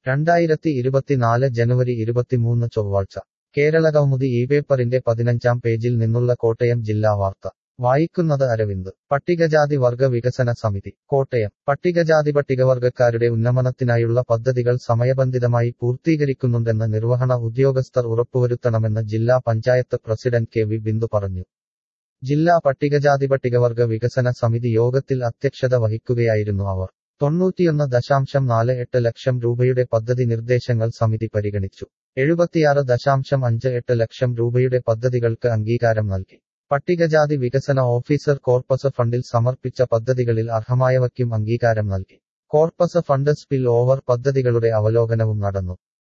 രണ്ടായിരത്തി ഇരുപത്തിനാല് ജനുവരി ഇരുപത്തിമൂന്ന് ചൊവ്വാഴ്ച കേരളകൗമുദി ഈ പേപ്പറിന്റെ പതിനഞ്ചാം പേജിൽ നിന്നുള്ള കോട്ടയം ജില്ലാ വാർത്ത വായിക്കുന്നത് അരവിന്ദ് പട്ടികജാതി വർഗ വികസന സമിതി കോട്ടയം പട്ടികജാതി പട്ടികവർഗക്കാരുടെ ഉന്നമനത്തിനായുള്ള പദ്ധതികൾ സമയബന്ധിതമായി പൂർത്തീകരിക്കുന്നുണ്ടെന്ന് നിർവഹണ ഉദ്യോഗസ്ഥർ ഉറപ്പുവരുത്തണമെന്ന് ജില്ലാ panchayat president K V Bindu പറഞ്ഞു ജില്ലാ പട്ടികജാതി പട്ടികവർഗ വികസന സമിതി യോഗത്തിൽ അധ്യക്ഷത വഹിക്കുകയായിരുന്നു അവർ തൊണ്ണൂറ്റിയൊന്ന് ദശാംശം നാല് എട്ട് ലക്ഷം രൂപയുടെ പദ്ധതി നിർദ്ദേശങ്ങൾ സമിതി പരിഗണിച്ചു എഴുപത്തിയാറ് ദശാംശം അഞ്ച് എട്ട് ലക്ഷം രൂപയുടെ പദ്ധതികൾക്ക് അംഗീകാരം നൽകി പട്ടികജാതി വികസന ഓഫീസർ കോർപ്പസ് ഫണ്ടിൽ സമർപ്പിച്ച പദ്ധതികളിൽ അർഹമായവയ്ക്കും അംഗീകാരം നൽകി കോർപ്പസ് ഫണ്ട് സ്പിൽ ഓവർ പദ്ധതികളുടെ അവലോകനവും നടന്നു